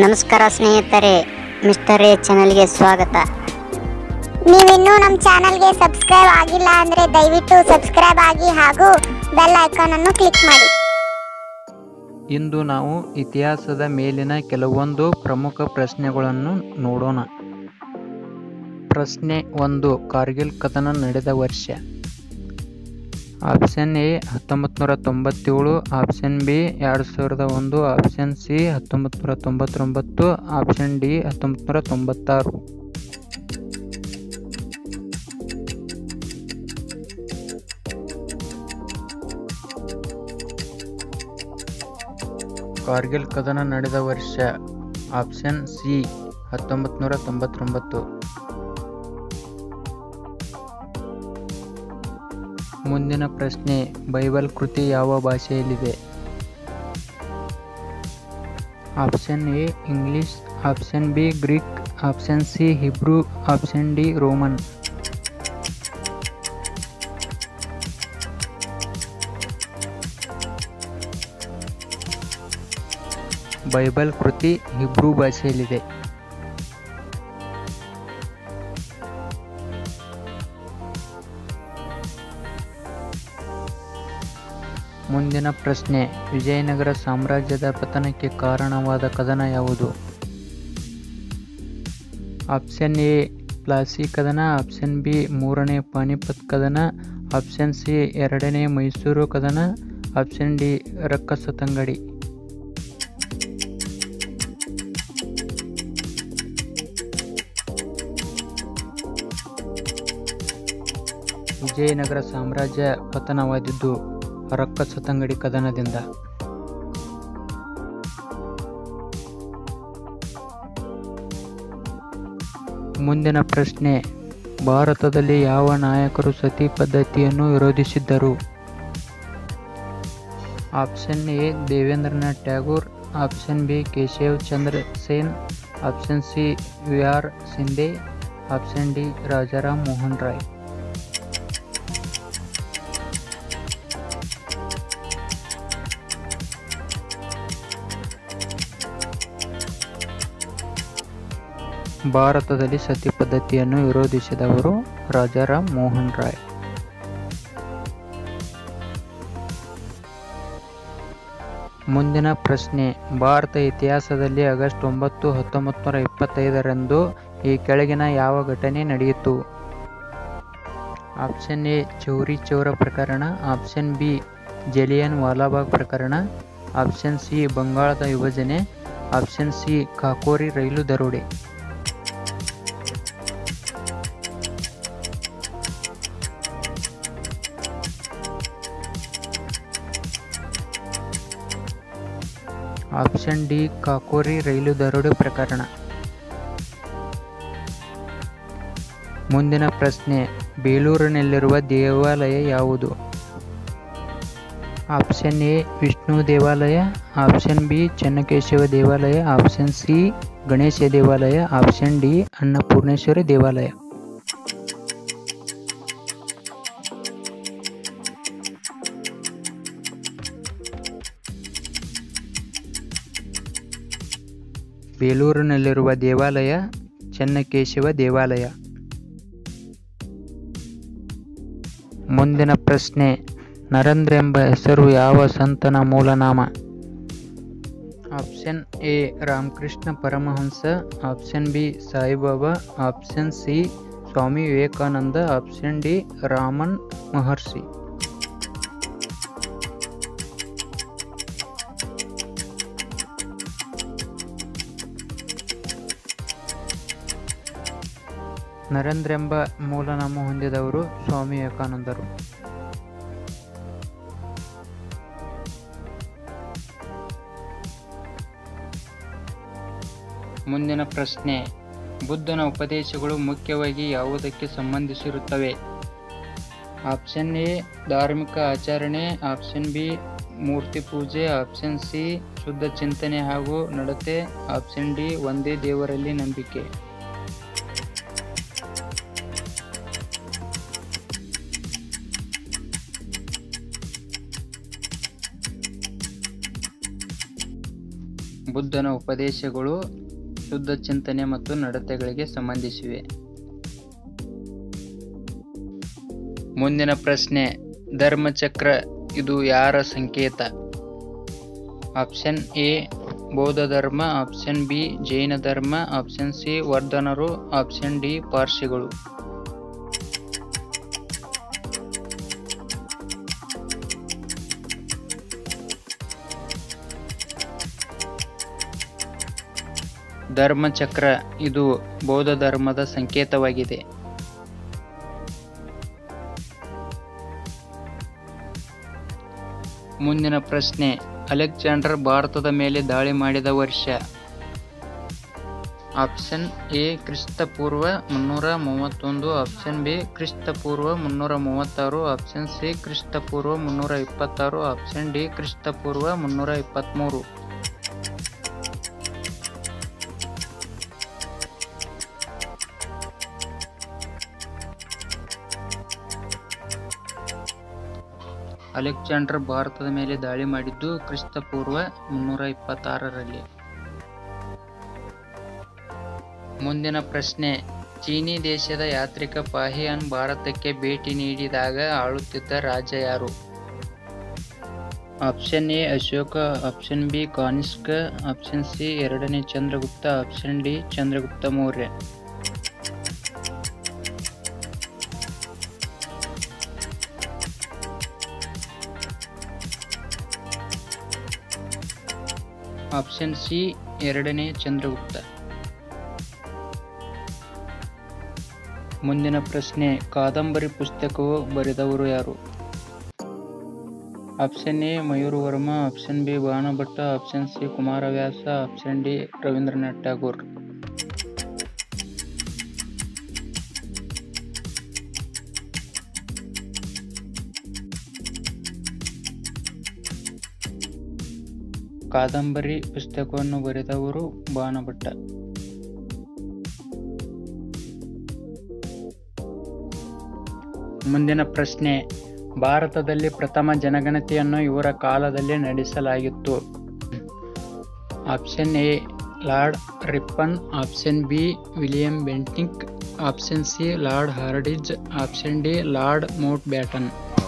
ನಮಸ್ಕಾರ ಸ್ನೇಹಿತರೆ mister A ಚಾನಲ್ಗೆ ಸ್ವಾಗತ ನೀವಿನ್ನೂ ನಮ್ಮ ಚಾನಲ್ಗೆ ಸಬ್ಸ್ಕ್ರೈಬ್ ಆಗಿಲ್ಲ ಅಂದರೆ ದಯವಿಟ್ಟು ಸಬ್ಸ್ಕ್ರೈಬ್ ಆಗಿ ಹಾಗೂ ಬೆಲ್ ಐಕಾನ್ ಅನ್ನು ಕ್ಲಿಕ್ ಮಾಡಿ ಇಂದು ನಾವು ಇತಿಹಾಸದ ಮೇಲಿನ ಕೆಲವೊಂದು ಪ್ರಮುಖ ಪ್ರಶ್ನೆಗಳನ್ನು ನೋಡೋಣ ಪ್ರಶ್ನೆ ಒಂದು ಕಾರ್ಗಿಲ್ ಕದನ ನಡೆದ ವರ್ಷ ಆಪ್ಷನ್ ಎ ಹತ್ತೊಂಬತ್ತು ನೂರ ತೊಂಬತ್ತೇಳು ಆಪ್ಷನ್ ಬಿ ಎರಡು ಸಾವಿರದ ಒಂದು ಆಪ್ಷನ್ ಸಿ ಹತ್ತೊಂಬತ್ತು ನೂರ ತೊಂಬತ್ತೊಂಬತ್ತು ಆಪ್ಷನ್ ಡಿ ಹತ್ತೊಂಬತ್ತು ನೂರ ತೊಂಬತ್ತಾರು ಕಾರ್ಗಿಲ್ ಕದನ ನಡೆದ ವರ್ಷ ಆಪ್ಷನ್ ಸಿ ಹತ್ತೊಂಬತ್ತು ನೂರ ತೊಂಬತ್ತೊಂಬತ್ತು ಮುಂದಿನ ಪ್ರಶ್ನೆ ಬೈಬಲ್ ಕೃತಿ ಯಾವ ಭಾಷೆಯಲ್ಲಿದೆ option A English option B Greek option C Hebrew option D Roman Bible ಕೃತಿ ಹಿಬ್ರೂ ಭಾಷೆಯಲ್ಲಿದೆ ಮುಂದಿನ ಪ್ರಶ್ನೆ ವಿಜಯನಗರ ಸಾಮ್ರಾಜ್ಯದ ಪತನಕ್ಕೆ ಕಾರಣವಾದ ಕದನ ಯಾವುದು ಆಪ್ಷನ್ ಎ ಪ್ಲಾಸಿ ಕದನ ಆಪ್ಷನ್ ಬಿ ಮೂರನೇ ಪಾನಿಪತ್ ಕದನ ಆಪ್ಷನ್ ಸಿ ಎರಡನೇ ಮೈಸೂರು ಕದನ ಆಪ್ಷನ್ ಡಿ ರಕ್ಕಸ ತಂಗಡಿ ವಿಜಯನಗರ ಸಾಮ್ರಾಜ್ಯ ಪತನವಾದಿದ್ದು ರಕ್ಕಸ ತಂಗಡಿ ಕದನದಿಂದ ಮುಂದಿನ ಪ್ರಶ್ನೆ ಭಾರತದಲ್ಲಿ ಯಾವ ನಾಯಕರು ಸತಿ ಪದ್ಧತಿಯನ್ನು ವಿರೋಧಿಸಿದ್ದರು option A Debendranath Tagore option B Keshav Chandra Sen option C V R Shinde option D Rajaram Mohan Roy ಭಾರತದಲ್ಲಿ ಸತಿ ಪದ್ಧತಿಯನ್ನು ವಿರೋಧಿಸಿದವರು ರಾಜಾರಾಮ್ ಮೋಹನ್ ರಾಯ್ ಮುಂದಿನ ಪ್ರಶ್ನೆ ಭಾರತ ಇತಿಹಾಸದಲ್ಲಿ ಆಗಸ್ಟ್ ಒಂಬತ್ತು ಹತ್ತೊಂಬತ್ತು ನೂರ ಇಪ್ಪತ್ತೈದರಂದು ಈ ಕೆಳಗಿನ ಯಾವ ಘಟನೆ ನಡೆಯಿತು ಆಪ್ಷನ್ ಎ ಚೌರಿ ಚೌರ ಪ್ರಕರಣ ಆಪ್ಷನ್ ಬಿ ಜಲಿಯನ್ ವಾಲಾಬಾಗ್ ಪ್ರಕರಣ ಆಪ್ಷನ್ ಸಿ ಬಂಗಾಳದ ವಿಭಜನೆ ಆಪ್ಷನ್ ಸಿ ಕಾಕೋರಿ ರೈಲು ದರೋಡೆ ಆಪ್ಷನ್ ಡಿ ಕಾಕೋರಿ ರೈಲು ದರೋಡೆ ಪ್ರಕರಣ ಮುಂದಿನ ಪ್ರಶ್ನೆ ಬೇಲೂರಿನಲ್ಲಿರುವ ದೇವಾಲಯ ಯಾವುದು ಆಪ್ಷನ್ ಎ ವಿಷ್ಣು ದೇವಾಲಯ ಆಪ್ಷನ್ ಬಿ ಚೆನ್ನಕೇಶವ ದೇವಾಲಯ ಆಪ್ಷನ್ ಸಿ ಗಣೇಶ ದೇವಾಲಯ ಆಪ್ಷನ್ ಡಿ ಅನ್ನಪೂರ್ಣೇಶ್ವರಿ ದೇವಾಲಯ ಬೇಲೂರಿನಲ್ಲಿರುವ ದೇವಾಲಯ ಚೆನ್ನಕೇಶವ ದೇವಾಲಯ ಮುಂದಿನ ಪ್ರಶ್ನೆ ನರೇಂದ್ರ ಎಂಬ ಹೆಸರು ಯಾವ ಸಂತನ ಮೂಲನಾಮ option A Ramakrishna Paramahamsa option B Saibaba option C Swami Vivekananda option D Raman Maharshi Narendra ಎಂಬ ಮೂಲನಾಮ ಹೊಂದಿದವರು ಸ್ವಾಮಿ ವಿವೇಕಾನಂದರು ಮುಂದಿನ ಪ್ರಶ್ನೆ ಬುದ್ಧನ ಉಪದೇಶಗಳು ಮುಖ್ಯವಾಗಿ ಯಾವುದಕ್ಕೆ ಸಂಬಂಧಿಸಿರುತ್ತವೆ ಆಪ್ಷನ್ ಎ ಧಾರ್ಮಿಕ ಆಚರಣೆ ಆಪ್ಷನ್ ಬಿ ಮೂರ್ತಿ ಪೂಜೆ ಆಪ್ಷನ್ ಸಿ ಶುದ್ಧ ಚಿಂತನೆ ಹಾಗೂ ನಡತೆ ಆಪ್ಷನ್ ಡಿ ಒಂದೇ ದೇವರಲ್ಲಿ ನಂಬಿಕೆ ಬುದ್ಧನ ಉಪದೇಶಗಳು ಶುದ್ಧ ಚಿಂತನೆ ಮತ್ತು ನಡತೆಗಳಿಗೆ ಸಂಬಂಧಿಸಿವೆ ಮುಂದಿನ ಪ್ರಶ್ನೆ ಧರ್ಮಚಕ್ರ ಇದು ಯಾರ ಸಂಕೇತ ಆಪ್ಷನ್ ಎ ಬೌದ್ಧ ಧರ್ಮ ಆಪ್ಷನ್ ಬಿ ಜೈನ ಧರ್ಮ ಆಪ್ಷನ್ ಸಿ ವರ್ಧನರು ಆಪ್ಷನ್ ಡಿ ಪಾರ್ಸಿಗಳು ಧರ್ಮಚಕ್ರ ಇದು ಬೌದ್ಧ ಧರ್ಮದ ಸಂಕೇತವಾಗಿದೆ ಮುಂದಿನ ಪ್ರಶ್ನೆ ಅಲೆಕ್ಸಾಂಡರ್ ಭಾರತದ ಮೇಲೆ ದಾಳಿ ಮಾಡಿದ ವರ್ಷ ಆಪ್ಷನ್ ಎ ಕ್ರಿಸ್ತ ಪೂರ್ವ ಮುನ್ನೂರ ಮೂವತ್ತೊಂದು ಆಪ್ಷನ್ ಬಿ ಕ್ರಿಸ್ತ ಪೂರ್ವ ಮುನ್ನೂರ ಮೂವತ್ತಾರು ಆಪ್ಷನ್ ಸಿ ಕ್ರಿಸ್ತ ಪೂರ್ವ ಮುನ್ನೂರ ಇಪ್ಪತ್ತಾರು ಆಪ್ಷನ್ ಡಿ ಕ್ರಿಸ್ತ ಪೂರ್ವ ಮುನ್ನೂರ ಇಪ್ಪತ್ತ್ಮೂರು ಅಲೆಕ್ಸಾಂಡರ್ ಭಾರತದ ಮೇಲೆ ದಾಳಿ ಮಾಡಿದ್ದು ಕ್ರಿಸ್ತ ಪೂರ್ವ ಮುನ್ನೂರ ಇಪ್ಪತ್ತಾರರಲ್ಲಿ ಮುಂದಿನ ಪ್ರಶ್ನೆ ಚೀನಿ ದೇಶದ ಯಾತ್ರಿಕ ಪಾಹಿಯಾನ್ ಭಾರತಕ್ಕೆ ಭೇಟಿ ನೀಡಿದಾಗ ಆಳುತ್ತಿದ್ದ ರಾಜ ಯಾರು option A Ashoka option B Kanishka option C ಎರಡನೇ Chandragupta option D Chandragupta Maurya option C ಎರಡನೇ ಚಂದ್ರಗುಪ್ತ ಮುಂದಿನ ಪ್ರಶ್ನೆ ಕಾದಂಬರಿ ಪುಸ್ತಕವು ಬರೆದವರು ಯಾರು option A Mayur Varma option B Banabhatta option C Kumaravyasa option D Rabindranath Tagore Kadambari ಪುಸ್ತಕವನ್ನು ಬರೆದವರು ಬಾಣಭಟ್ಟ ಮುಂದಿನ ಪ್ರಶ್ನೆ ಭಾರತದಲ್ಲಿ ಪ್ರಥಮ ಜನಗಣತಿಯನ್ನು ಇವರ ಕಾಲದಲ್ಲಿ ನಡೆಸಲಾಗಿತ್ತು option A Lord Ripon option B William Bentinck option C Lord Hardinge option D Lord Mountbatten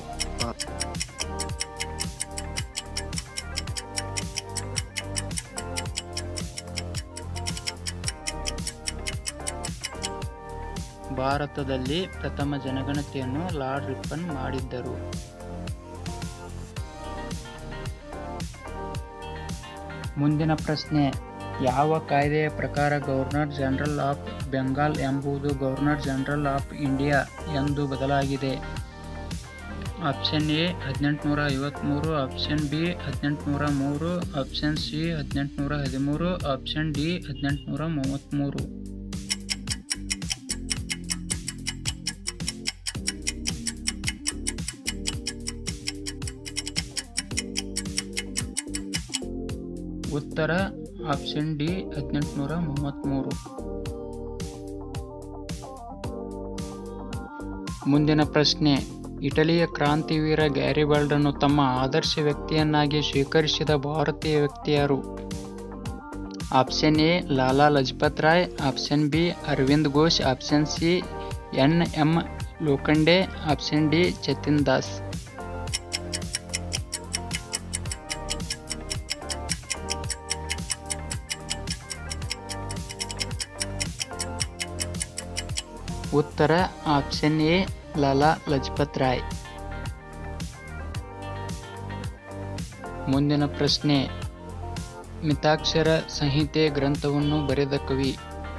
ಭಾರತದಲ್ಲಿ ಪ್ರಥಮ ಜನಗಣತಿಯನ್ನು ಲಾರ್ಡ್ ರಿಪ್ಪನ್ ಮಾಡಿದ್ದರು ಮುಂದಿನ ಪ್ರಶ್ನೆ ಯಾವ ಕಾಯ್ದೆಯ ಪ್ರಕಾರ ಗವರ್ನರ್ ಜನರಲ್ ಆಫ್ ಬೆಂಗಾಲ್ ಎಂಬುದು ಗವರ್ನರ್ ಜನರಲ್ ಆಫ್ ಇಂಡಿಯಾ ಎಂದು ಬದಲಾಗಿದೆ ಆಪ್ಷನ್ ಎ ಹದಿನೆಂಟುನೂರ ಐವತ್ತ್ಮೂರು ಆಪ್ಷನ್ ಬಿ ಹದಿನೆಂಟುನೂರ ಮೂರು ಆಪ್ಷನ್ ಸಿ ಹದಿನೆಂಟುನೂರ ಹದಿಮೂರು ಆಪ್ಷನ್ ಡಿ ಹದಿನೆಂಟುನೂರ ಮೂವತ್ತ್ಮೂರು ಉತ್ತರ ಆಪ್ಷನ್ ಡಿ ಹದಿನೆಂಟುನೂರ ಮೂವತ್ತ್ಮೂರು ಮುಂದಿನ ಪ್ರಶ್ನೆ ಇಟಲಿಯ ಕ್ರಾಂತಿವೀರ ಗ್ಯಾರಿಬಾಲ್ಡನ್ನು ತಮ್ಮ ಆದರ್ಶ ವ್ಯಕ್ತಿಯನ್ನಾಗಿ ಸ್ವೀಕರಿಸಿದ ಭಾರತೀಯ ವ್ಯಕ್ತಿ ಯಾರು option A Lala Lajpat Rai option B Aurobindo Ghosh option C N M Lokhande option D Jatin Das ಉತ್ತರ ಆಪ್ಷನ್ ಎ ಲಾಲಾ ಲಜಪತ್ ರಾಯ್ ಮುಂದಿನ ಪ್ರಶ್ನೆ ಮಿತಾಕ್ಷರ ಸಂಹಿತೆ ಗ್ರಂಥವನ್ನು ಬರೆದ ಕವಿ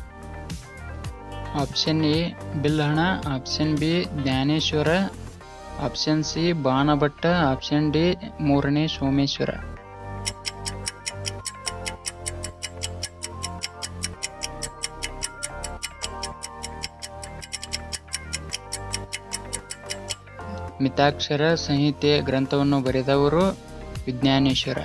option A Bilhana option B Jnaneshwar option C Banabhatta option D ಮೂರನೇ ಸೋಮೇಶ್ವರ ಮಿತಾಕ್ಷರ ಸಂಹಿತೆ ಗ್ರಂಥವನ್ನು ಬರೆದವರು ವಿಜ್ಞಾನೇಶ್ವರ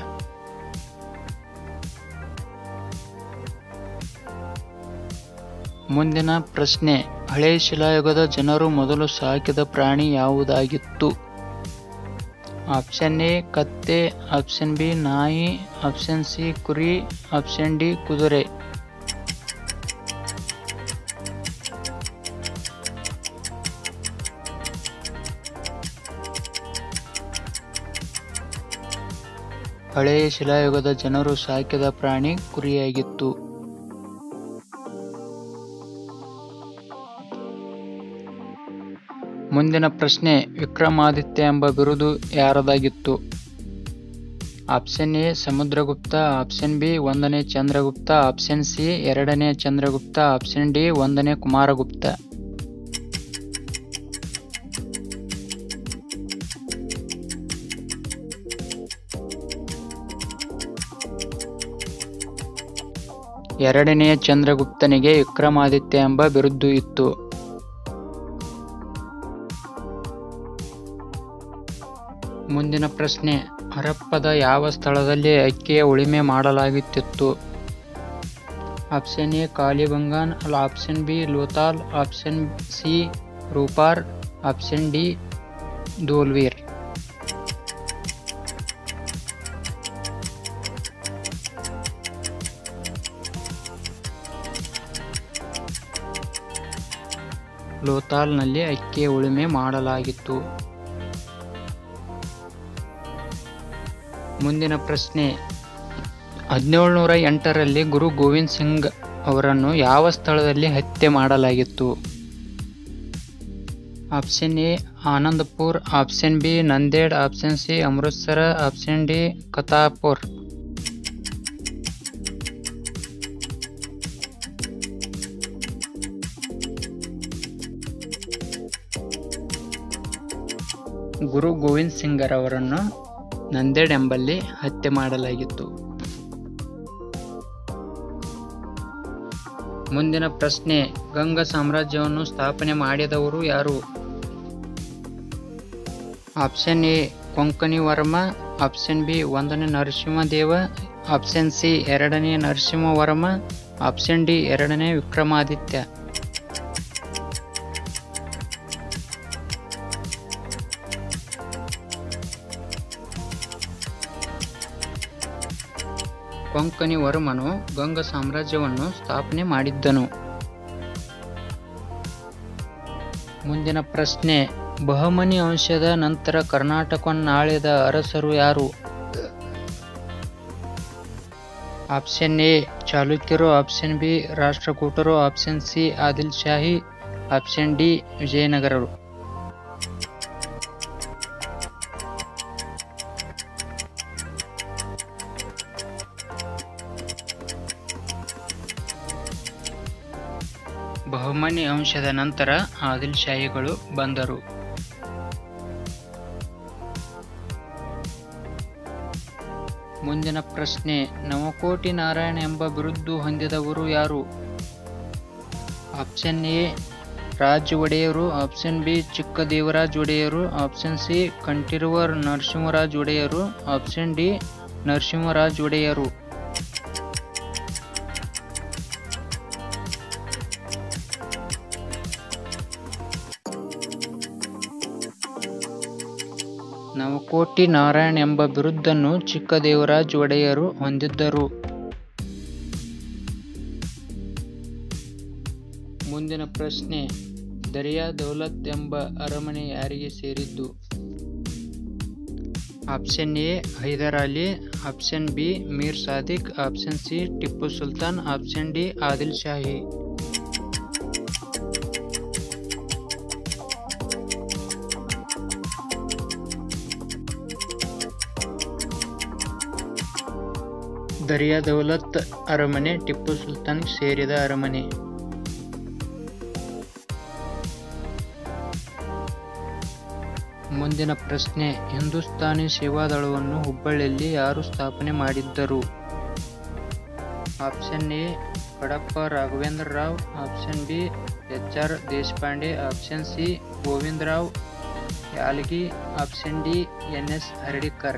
ಮುಂದಿನ ಪ್ರಶ್ನೆ ಹಳೆ ಶಿಲಾಯುಗದ ಜನರು ಮೊದಲು ಸಾಕಿದ ಪ್ರಾಣಿ ಯಾವುದಾಗಿತ್ತು ಆಪ್ಷನ್ ಎ ಕತ್ತೆ ಆಪ್ಷನ್ ಬಿ ನಾಯಿ ಆಪ್ಷನ್ ಸಿ ಕುರಿ ಆಪ್ಷನ್ ಡಿ ಕುದುರೆ ಹಳೆಯ ಶಿಲಾಯುಗದ ಜನರು ಸಾಕಿದ ಪ್ರಾಣಿ ಕುರಿಯಾಗಿತ್ತು ಮುಂದಿನ ಪ್ರಶ್ನೆ ವಿಕ್ರಮಾದಿತ್ಯ ಎಂಬ ಬಿರುದು ಯಾರದಾಗಿತ್ತು option A Samudragupta option B ಒಂದನೇ ಚಂದ್ರಗುಪ್ತ ಆಪ್ಷನ್ ಸಿ ಎರಡನೇ ಚಂದ್ರಗುಪ್ತ ಆಪ್ಷನ್ ಡಿ ಒಂದನೇ ಕುಮಾರಗುಪ್ತ ಎರಡನೆಯ ಚಂದ್ರಗುಪ್ತನಿಗೆ ವಿಕ್ರಮಾದಿತ್ಯ ಎಂಬ ಬಿರುದು ಇತ್ತು ಮುಂದಿನ ಪ್ರಶ್ನೆ ಹರಪ್ಪದ ಯಾವ ಸ್ಥಳದಲ್ಲಿ ಅಕ್ಕಿಯ ಉಳಿಮೆ ಮಾಡಲಾಗುತ್ತಿತ್ತು option A Kalibangan option B Lothal option C Ropar option D Dholavira ಲೋತಾಲ್ನಲ್ಲಿ ಅಕ್ಕಿಯ ಉಳುಮೆ ಮಾಡಲಾಗಿತ್ತು ಮುಂದಿನ ಪ್ರಶ್ನೆ ಹದಿನೇಳುನೂರ ಎಂಟರಲ್ಲಿ ಗುರು ಗೋವಿಂದ್ ಸಿಂಗ್ ಅವರನ್ನು ಯಾವ ಸ್ಥಳದಲ್ಲಿ ಹತ್ಯೆ ಮಾಡಲಾಗಿತ್ತು option A Anandpur option B Nanded option C Amritsar option D Kartarpur Guru Govind ಸಿಂಗರ್ ಅವರನ್ನು ನಂದೇಡ್ ಎಂಬಲ್ಲಿ ಹತ್ಯೆ ಮಾಡಲಾಗಿತ್ತು ಮುಂದಿನ ಪ್ರಶ್ನೆ ಗಂಗ ಸಾಮ್ರಾಜ್ಯವನ್ನು ಸ್ಥಾಪನೆ ಮಾಡಿದವರು ಯಾರು option A Konkani Varma option B ಒಂದನೇ ನರಸಿಂಹದೇವ ಆಪ್ಷನ್ ಸಿ ಎರಡನೇ ನರಸಿಂಹವರ್ಮ ಆಪ್ಷನ್ ಡಿ ಎರಡನೇ ವಿಕ್ರಮಾದಿತ್ಯ ಕೊಂಕಣಿ ವರ್ಮನು ಗಂಗ ಸಾಮ್ರಾಜ್ಯವನ್ನು ಸ್ಥಾಪನೆ ಮಾಡಿದ್ದನು ಮುಂದಿನ ಪ್ರಶ್ನೆ ಬಹಮನಿ ವಂಶದ ನಂತರ ಕರ್ನಾಟಕವನ್ನಾಳಿದ ಅರಸರು ಯಾರು ಆಪ್ಷನ್ ಎ ಚಾಲುಕ್ಯರು ಆಪ್ಷನ್ ಬಿ ರಾಷ್ಟ್ರಕೂಟರು option C Adil Shahi option D ವಿಜಯನಗರರು ಬಹುಮನಿ ವಂಶದ ನಂತರ ಆದಿಲ್ ಶಾಹಿಗಳು ಬಂದರು ಮುಂದಿನ ಪ್ರಶ್ನೆ ನವಕೋಟಿ ನಾರಾಯಣ ಎಂಬ ಬಿರುದು ಹೊಂದಿದವರು ಯಾರು ಆಪ್ಷನ್ ಎ ರಾಜ್ ಒಡೆಯರು ಆಪ್ಷನ್ ಬಿ ಚಿಕ್ಕ ದೇವರಾಜ್ ಒಡೆಯರು ಆಪ್ಷನ್ ಸಿ ಕಂಠೀರವ ನರಸಿಂಹರಾಜ್ ಒಡೆಯರು ಆಪ್ಷನ್ ಡಿ ನರಸಿಂಹರಾಜ್ ಒಡೆಯರು ನವಕೋಟಿ ನಾರಾಯಣ್ ಎಂಬ ಬಿರುದನ್ನು ಚಿಕ್ಕದೇವರಾಜ್ ಒಡೆಯರು ಹೊಂದಿದ್ದರು ಮುಂದಿನ ಪ್ರಶ್ನೆ ದರಿಯಾ ದೌಲತ್ ಎಂಬ ಅರಮನೆ ಯಾರಿಗೆ ಸೇರಿದ್ದು option A Hyder Ali option B Mir Sadiq option C Tipu Sultan option D Adil Shahi Daria Daulat ಅರಮನೆ ಟಿಪ್ಪು ಸುಲ್ತಾನ್ ಸೇರಿದ ಅರಮನೆ ಮುಂದಿನ ಪ್ರಶ್ನೆ ಹಿಂದೂಸ್ತಾನಿ ಸೇವಾದಳವನ್ನು ಹುಬ್ಬಳ್ಳಿಯಲ್ಲಿ ಯಾರು ಸ್ಥಾಪನೆ ಮಾಡಿದ್ದರು option A Kadappa Raghavendra Rao option B H R Deshpande option C Govinda Rao Yalagi option D N S Hardikar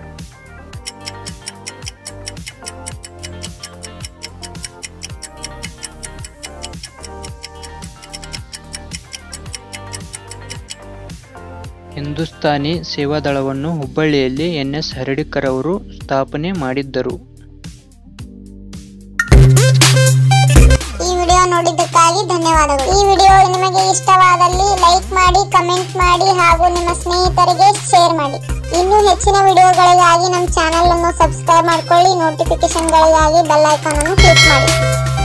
Hindustani ಸೇವಾದಳವನ್ನು ಹುಬ್ಬಳ್ಳಿಯಲ್ಲಿ ಎನ್ ಎಸ್ ಹರ್ಡಿಕರ್ ಅವರು ಸ್ಥಾಪನೆ ಮಾಡಿದ್ದರು ಈ ವಿಡಿಯೋ ನೋಡಿದ್ದಕ್ಕಾಗಿ ಧನ್ಯವಾದಗಳು ಈ ವಿಡಿಯೋ ನಿಮಗೆ ಇಷ್ಟವಾದಲ್ಲಿ ಲೈಕ್ ಮಾಡಿ ಕಮೆಂಟ್ ಮಾಡಿ ಹಾಗೂ ನಿಮ್ಮ ಸ್ನೇಹಿತರಿಗೆ ಶೇರ್ ಮಾಡಿ ಇನ್ನೂ ಹೆಚ್ಚಿನ ವಿಡಿಯೋಗಳಿಗಾಗಿ ನಮ್ಮ ಚಾನೆಲ್ ಅನ್ನು ಸಬ್ಸ್ಕ್ರೈಬ್ ಮಾಡ್ಕೊಳ್ಳಿ ನೋಟಿಫಿಕೇಶನ್ಗಳಿಗಾಗಿ ಬೆಲ್ ಐಕಾನ್ ಅನ್ನು ಕ್ಲಿಕ್ ಮಾಡಿ